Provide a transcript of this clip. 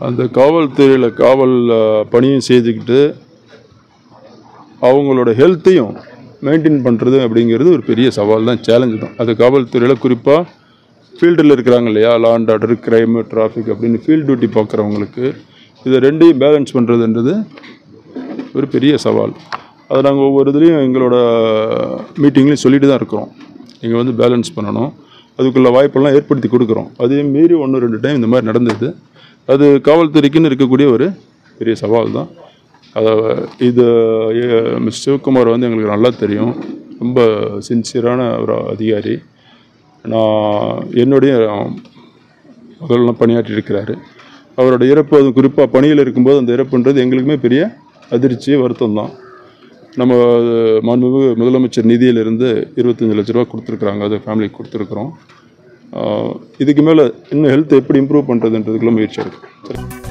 அந்த காவல்துறையில் காவல் அஹ், பணியும் செய்துக்கிட்டு அவங்களோட ஹெல்த்தையும் மெயின்டைன் பண்ணுறது அப்படிங்கிறது ஒரு பெரிய சவால் தான் சேலஞ்சு தான் அது காவல்துறையில் குறிப்பாக ஃபீல்டில் இருக்கிறாங்க இல்லையா law and order crime traffic அப்படின்னு ஃபீல்ட் டியூட்டி பார்க்குறவங்களுக்கு இதை ரெண்டையும் பேலன்ஸ் பண்ணுறதுன்றது ஒரு பெரிய சவால் அதை நாங்கள் ஒவ்வொரு இதுலேயும் எங்களோட மீட்டிங்லேயும் சொல்லிட்டு தான் இருக்கிறோம் நீங்கள் வந்து பேலன்ஸ் பண்ணணும் அதுக்குள்ள வாய்ப்பெல்லாம் ஏற்படுத்தி கொடுக்குறோம் அதே மீறி ஒன்று ரெண்டு டைம் இந்த மாதிரி நடந்தது அது காவல்துறைக்குன்னு இருக்கக்கூடிய ஒரு பெரிய சவால் தான் அதை இது எ- மிஸ் சிவகுமார் வந்து எங்களுக்கு நல்லா தெரியும் ரொம்ப சின்சியரான ஒரு அதிகாரி நான் என்னுடைய முதல்லாம் பணியாற்றி இருக்கிறாரு அவரோட இறப்பு அது குறிப்பாக பணியில் இருக்கும்போது அந்த இறப்புன்றது எங்களுக்குமே பெரிய அதிர்ச்சி வருத்தம் தான் நம்ம மாண்புமிகு முதலமைச்சர் நிதியிலிருந்து இருபத்தஞ்சி லட்ச ரூபா கொடுத்துருக்குறாங்க அது ஃபேமிலிக்கு கொடுத்துருக்குறோம் ஆஹ் இதுக்கு மேலே இன்னும் ஹெல்த் எப்படி இம்ப்ரூவ் பண்ணுறதுன்றதுக்குள்ள முயற்சி எடுக்கும்